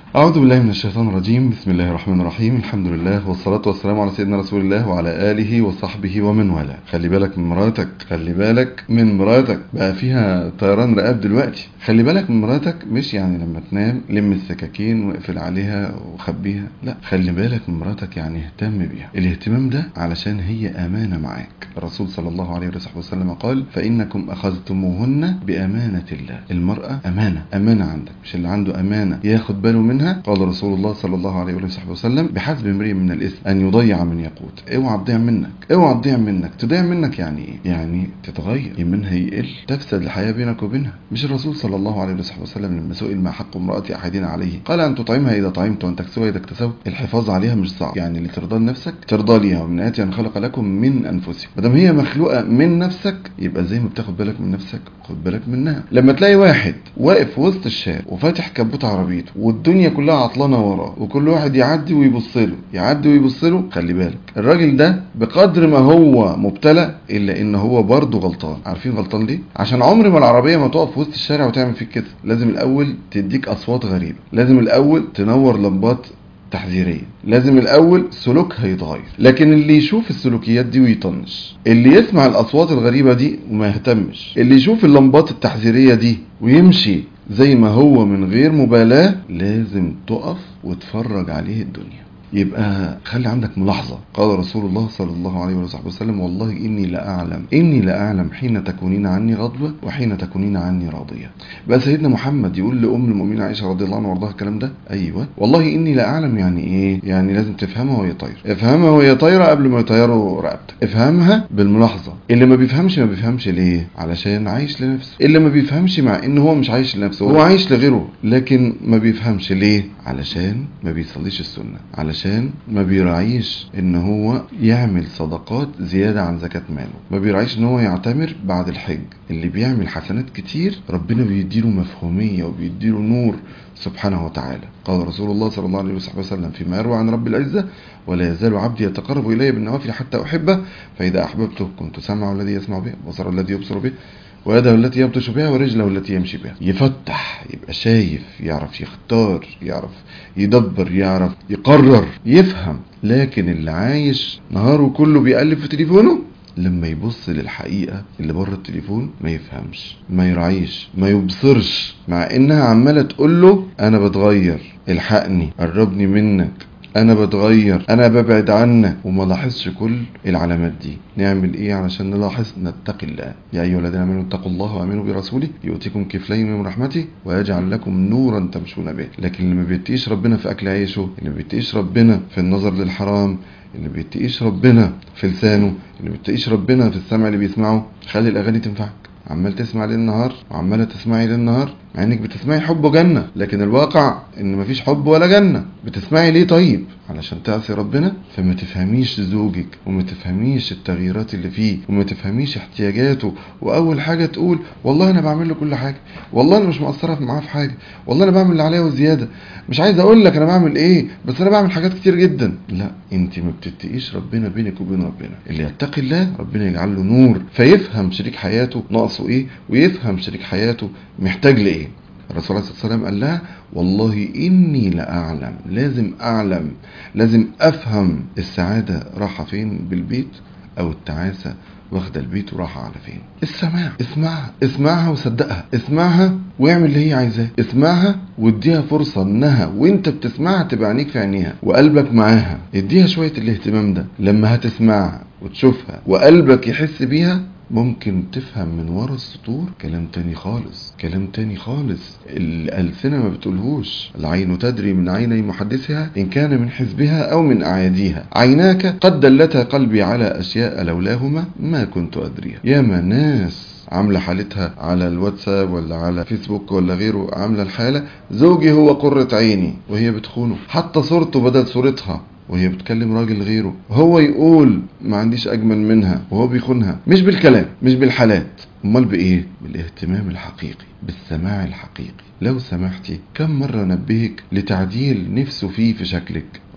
أعوذ بالله من الشيطان الرجيم بسم الله الرحمن الرحيم الحمد لله والصلاة والسلام على سيدنا رسول الله وعلى آله وصحبه ومن والاه خلي بالك من مراتك خلي بالك من مراتك بقى فيها طيران رقاب دلوقتي خلي بالك من مراتك مش يعني لما تنام لم السكاكين واقفل عليها وخبيها لا خلي بالك من مراتك يعني اهتم بيها الاهتمام ده علشان هي أمانة معاك الرسول صلى الله عليه وسلم قال فإنكم أخذتموهن بأمانة الله المرأة أمانة أمانة عندك مش اللي عنده أمانة ياخد باله منها قال رسول الله صلى الله عليه وسلم بحسب امرئ من الإثم أن يضيع من يقوت اوعى تضيع منك اوعى تضيع منك تضيع منك يعني ايه يعني تتغير يمنها يقل تفسد الحياة بينك وبينها مش الرسول صلى الله عليه وسلم لما سئل ما حق امرأة أحدنا عليه قال أن تطعمها إذا طعمت وأن تكسوها إذا اكتسوت الحفاظ عليها مش صعب يعني اللي ترضى لنفسك ترضى ليها ومن آياتي أن خلق لكم من أنفسكم ما دام هي مخلوقة من نفسك يبقى زي ما بتاخد بالك من نفسك خد بالك منها لما تلاقي واحد واقف في وسط الشارع وفاتح كبوت عربيته والدنيا كلها عطلانه وراه وكل واحد يعدي ويبص له يعدي ويبص له خلي بالك الراجل ده بقدر ما هو مبتلى الا ان هو برضه غلطان عارفين غلطان ليه عشان عمر ما العربيه ما تقف في وسط الشارع وتعمل فيك كده لازم الاول تديك اصوات غريبه لازم الاول تنور لمبات تحذيريه لازم الاول سلوكها يتغير لكن اللي يشوف السلوكيات دي ويطنش اللي يسمع الاصوات الغريبه دي وما يهتمش اللي يشوف اللمبات التحذيريه دي ويمشي زي ما هو من غير مبالاه لازم تقف وتفرج عليه الدنيا يبقى خلي عندك ملاحظة قال رسول الله صلى الله عليه وسلم والله إني لأعلم إني لأعلم حين تكونين عني غضبة وحين تكونين عني راضية بقى سيدنا محمد يقول لأم المؤمنين عائشة رضي الله عنها وارضاها الكلام ده أيوة والله إني لأعلم يعني إيه يعني لازم تفهمها وهي طايرة افهمها وهي طايرة قبل ما يطيروا رقبتك افهمها بالملاحظة اللي ما بيفهمش ما بيفهمش ليه علشان عايش لنفسه اللي ما بيفهمش مع إن هو مش عايش لنفسه هو عايش لغيره لكن ما بيفهمش ليه علشان ما بيصليش السنة علشان علشان ما بيراعيش ان هو يعمل صدقات زيادة عن زكاة ماله ما بيراعيش ان هو يعتمر بعد الحج اللي بيعمل حسنات كتير ربنا بيديله مفهومية وبيديله نور سبحانه وتعالى قال رسول الله صلى الله عليه وسلم فيما يروى عن رب العزة ولا يزال عبدي يتقرب إلي بالنوافل حتى أحبه فإذا أحببته كنت سمعه الذي يسمع به وبصره الذي يبصر به ويده التي يبطش بها ورجله التي يمشي بها يفتح يبقى شايف يعرف يختار يعرف يدبر يعرف يقرر يفهم لكن اللي عايش نهاره كله بيقلب في تليفونه لما يبص للحقيقة اللي بره التليفون ما يفهمش ما يراعيش ما يبصرش مع انها عمالة تقول له انا بتغير الحقني قربني منك انا بتغير انا ببعد عنك وما لاحظش كل العلامات دي نعمل ايه علشان نلاحظ نتقي الله يا ايها الذين امنوا اتقوا الله وامنوا برسوله يؤتكم كفلين من رحمته ويجعل لكم نورا تمشون به لكن اللي ما بيتقيش ربنا في اكل عيشه اللي ما بيتقيش ربنا في النظر للحرام اللي بيتقيش ربنا في لسانه اللي بيتقيش ربنا في السمع اللي بيسمعه خلي الاغاني تنفعك عمال تسمع ليل نهار وعماله تسمعي ليل نهار مع انك بتسمعي حب وجنه لكن الواقع ان مفيش حب ولا جنه بتسمعي ليه طيب علشان تعصي ربنا فما تفهميش زوجك وما تفهميش التغييرات اللي فيه وما تفهميش احتياجاته واول حاجه تقول والله انا بعمل له كل حاجه والله انا مش مقصره معاه في حاجه والله انا بعمل اللي عليا وزياده مش عايز اقول لك انا بعمل ايه بس انا بعمل حاجات كتير جدا لا انت ما بتتقيش ربنا بينك وبين ربنا اللي يتقي الله ربنا يجعل له نور فيفهم شريك حياته ناقصه ايه ويفهم شريك حياته محتاج لايه الرسول عليه الصلاه والسلام قال لها والله اني لاعلم لازم اعلم لازم افهم السعاده رايحه فين بالبيت او التعاسه واخده البيت وراحه على فين السماع اسمعها اسمعها وصدقها اسمعها واعمل اللي هي عايزاه اسمعها واديها فرصه انها وانت بتسمعها تبقى عينيك في عينيها وقلبك معاها اديها شويه الاهتمام ده لما هتسمعها وتشوفها وقلبك يحس بيها ممكن تفهم من ورا السطور كلام تاني خالص كلام تاني خالص الألسنة ما بتقولهوش العين تدري من عيني محدثها إن كان من حزبها أو من أعياديها عيناك قد دلتا قلبي على أشياء لولاهما ما كنت أدريها ياما ناس عاملة حالتها على الواتساب ولا على فيسبوك ولا غيره عاملة الحالة زوجي هو قرة عيني وهي بتخونه حتى صورته بدل صورتها وهي بتكلم راجل غيره هو يقول ما عنديش اجمل منها وهو بيخونها مش بالكلام مش بالحالات امال بايه بالاهتمام الحقيقي بالسماع الحقيقي لو سمحتي كم مرة نبهك لتعديل نفسه فيه في شكلك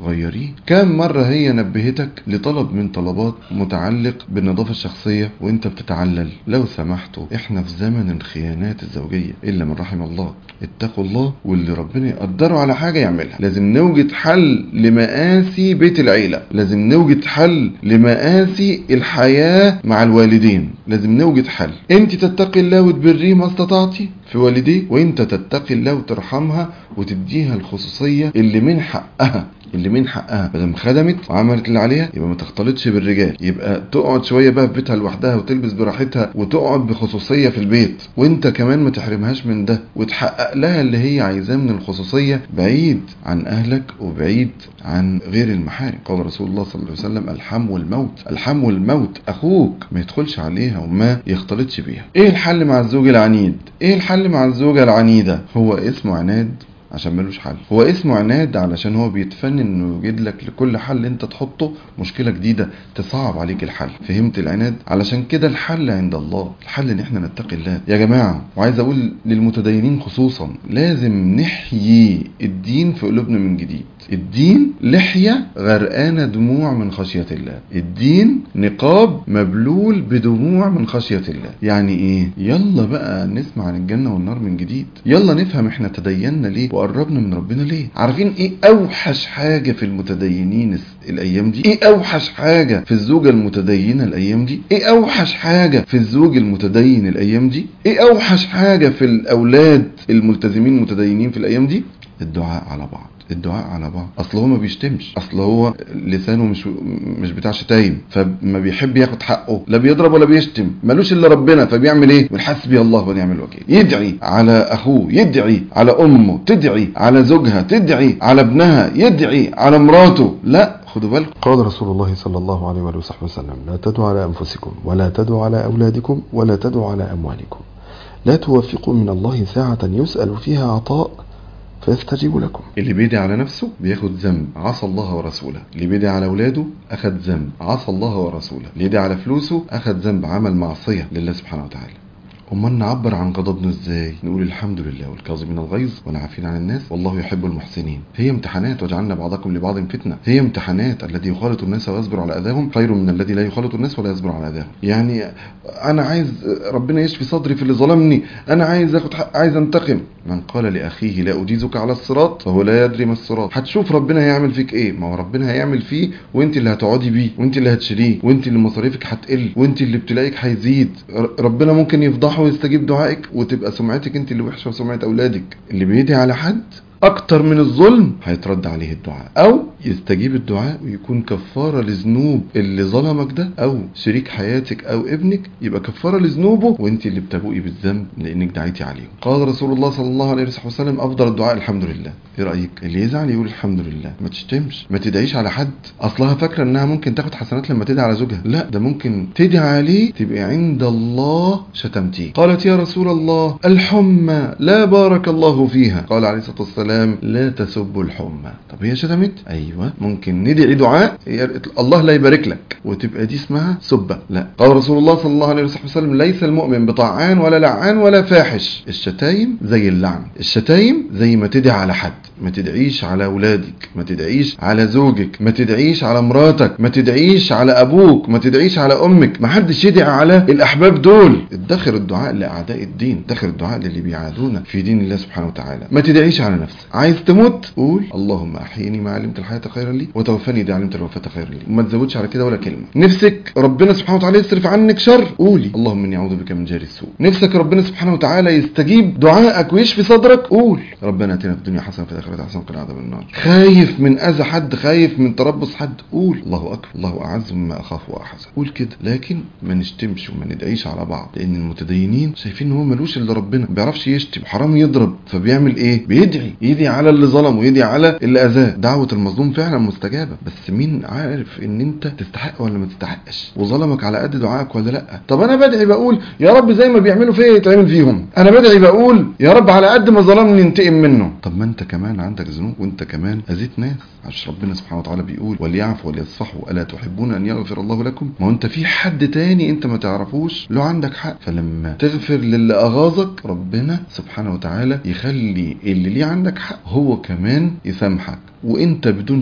غيريه كم مرة هي نبهتك لطلب من طلبات متعلق بالنظافة الشخصية وانت بتتعلل لو سمحتوا احنا في زمن الخيانات الزوجية الا من رحم الله اتقوا الله واللي ربنا يقدره على حاجة يعملها لازم نوجد حل لمآسي بيت العيلة لازم نوجد حل لمآسي الحياة مع الوالدين لازم نوجد حل انت تتقي الله وتبريه ما استطعتي في والديه وانت تتقي الله وترحمها وتديها الخصوصية اللي من حقها اللي من حقها بدل خدمت وعملت اللي عليها يبقى ما تختلطش بالرجال يبقى تقعد شويه بقى في بيتها لوحدها وتلبس براحتها وتقعد بخصوصيه في البيت وانت كمان ما تحرمهاش من ده وتحقق لها اللي هي عايزاه من الخصوصيه بعيد عن اهلك وبعيد عن غير المحارم قال رسول الله صلى الله عليه وسلم الحم والموت الحم والموت اخوك ما يدخلش عليها وما يختلطش بيها ايه الحل مع الزوج العنيد ايه الحل مع الزوجه العنيده هو اسمه عناد عشان ملوش حل هو اسمه عناد علشان هو بيتفنن انه يوجد لك لكل حل انت تحطه مشكله جديده تصعب عليك الحل فهمت العناد علشان كده الحل عند الله الحل ان احنا نتقي الله يا جماعه وعايز اقول للمتدينين خصوصا لازم نحيي الدين في قلوبنا من جديد الدين لحية غرقانة دموع من خشية الله الدين نقاب مبلول بدموع من خشية الله يعني ايه يلا بقى نسمع عن الجنة والنار من جديد يلا نفهم احنا تدينا ليه وقربنا من ربنا ليه عارفين ايه اوحش حاجة في المتدينين الايام دي ايه اوحش حاجة في الزوجة المتدينة الايام دي ايه اوحش حاجة في الزوج المتدين الايام دي ايه اوحش حاجة في الاولاد الملتزمين المتدينين في الايام دي الدعاء على بعض الدعاء على بعض اصل هو ما بيشتمش اصل هو لسانه مش مش بتاع شتايم فما بيحب ياخد حقه لا بيضرب ولا بيشتم ملوش الا ربنا فبيعمل ايه حسبي الله ونعم الوكيل يدعي على اخوه يدعي على امه تدعي على زوجها تدعي على ابنها يدعي على مراته لا خدوا بالكم قال رسول الله صلى الله عليه وآله وصحبه وسلم لا تدعوا على أنفسكم ولا تدعوا على أولادكم ولا تدعوا على أموالكم لا توافقوا من الله ساعة يسأل فيها عطاء فيستجيب لكم اللي بيدعي على نفسه بياخد ذنب عصى الله ورسوله اللي بيدعي على اولاده اخد ذنب عصى الله ورسوله اللي يدعي على فلوسه اخد ذنب عمل معصيه لله سبحانه وتعالى امال نعبر عن غضبنا ازاي نقول الحمد لله والكاظمين الغيظ والعافين عن الناس والله يحب المحسنين هي امتحانات وجعلنا بعضكم لبعض فتنه هي امتحانات الذي يخالط الناس ويصبر على اذاهم خير من الذي لا يخالط الناس ولا يصبر على اذاهم يعني انا عايز ربنا يشفي صدري في اللي ظلمني انا عايز اخد حق عايز انتقم من قال لاخيه لا اجيزك على الصراط فهو لا يدري ما الصراط هتشوف ربنا هيعمل فيك ايه ما هو ربنا هيعمل فيه وانت اللي هتقعدي بيه وانت اللي هتشيليه وانت اللي مصاريفك هتقل وانت اللي ابتلاءك هيزيد ربنا ممكن يفضحه ويستجيب دعائك وتبقى سمعتك انت اللي وحشه وسمعه اولادك اللي بيدعي على حد اكتر من الظلم هيترد عليه الدعاء او يستجيب الدعاء ويكون كفاره لذنوب اللي ظلمك ده او شريك حياتك او ابنك يبقى كفاره لذنوبه وانت اللي بتبوئي بالذنب لانك دعيتي عليه قال رسول الله صلى الله عليه وسلم افضل الدعاء الحمد لله ايه رايك اللي يزعل يقول الحمد لله ما تشتمش ما تدعيش على حد اصلها فاكره انها ممكن تاخد حسنات لما تدعي على زوجها لا ده ممكن تدعي عليه تبقى عند الله شتمتيه قالت يا رسول الله الحمى لا بارك الله فيها قال عليه الصلاه والسلام لا تسبوا الحمى طب هي شتمت ايوه ممكن ندعي دعاء الله لا يبارك لك وتبقى دي اسمها سبه لا قال رسول الله صلى الله عليه وسلم ليس المؤمن بطعان ولا لعان ولا فاحش الشتايم زي اللعن الشتايم زي ما تدعي على حد ما تدعيش على اولادك ما تدعيش على زوجك ما تدعيش على مراتك ما تدعيش على ابوك ما تدعيش على امك ما حدش يدعي على الاحباب دول ادخر الدعاء لاعداء الدين ادخر الدعاء للي بيعادونا في دين الله سبحانه وتعالى ما تدعيش على نفسك عايز تموت قول اللهم احيني ما علمت الحياه خيرا لي وتوفني اذا علمت الوفاه خيرا لي وما تزودش على كده ولا كلمه نفسك ربنا سبحانه وتعالى يصرف عنك شر قولي اللهم اني اعوذ بك من جار السوء نفسك ربنا سبحانه وتعالى يستجيب دعائك ويشفي صدرك قول ربنا اتنا في الدنيا حسنه في الاخره حسنه وقنا عذاب النار خايف من اذى حد خايف من تربص حد قول الله اكبر الله اعز مما اخاف واحزن قول كده لكن ما نشتمش وما ندعيش على بعض لان المتدينين شايفين ان هو ملوش الا ربنا ما بيعرفش يشتم حرام يضرب فبيعمل ايه بيدعي يدعي على اللي ظلم ويدعي على اللي اذاه دعوه المظلوم فعلا مستجابه بس مين عارف ان انت تستحق ولا ما تستحقش وظلمك على قد دعائك ولا لا طب انا بدعي بقول يا رب زي ما بيعملوا فيا يتعمل فيهم انا بدعي بقول يا رب على قد ما ظلمني انتقم منه طب ما انت كمان عندك ذنوب وانت كمان اذيت ناس عشان ربنا سبحانه وتعالى بيقول وليعفوا وليصفحوا الا تحبون ان يغفر الله لكم ما هو انت في حد تاني انت ما تعرفوش له عندك حق فلما تغفر للي اغاظك ربنا سبحانه وتعالى يخلي اللي ليه عندك حق هو كمان يسامحك وانت بدون شك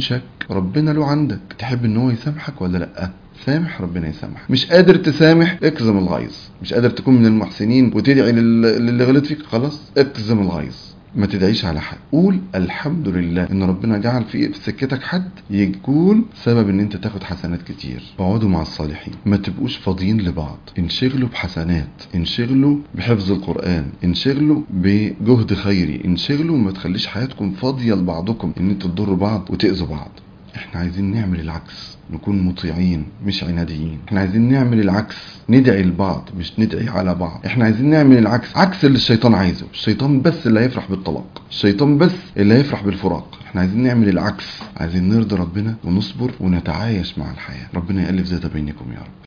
ربنا له عندك تحب ان هو يسامحك ولا لا سامح ربنا يسامحك مش قادر تسامح اكظم الغيظ مش قادر تكون من المحسنين وتدعي لل- للي غلط فيك خلاص اكظم الغيظ ما تدعيش على حد قول الحمد لله ان ربنا جعل في في سكتك حد يكون سبب ان انت تاخد حسنات كتير اقعدوا مع الصالحين ما تبقوش فاضيين لبعض انشغلوا بحسنات انشغلوا بحفظ القرآن انشغلوا بجهد خيري انشغلوا وما تخليش حياتكم فاضية لبعضكم ان انتوا تضروا بعض وتأذوا بعض احنا عايزين نعمل العكس نكون مطيعين مش عناديين احنا عايزين نعمل العكس ندعي لبعض مش ندعي على بعض احنا عايزين نعمل العكس عكس اللي الشيطان عايزه الشيطان بس اللي هيفرح بالطلاق الشيطان بس اللي هيفرح بالفراق احنا عايزين نعمل العكس عايزين نرضي ربنا ونصبر ونتعايش مع الحياة ربنا يألف ذات بينكم يا رب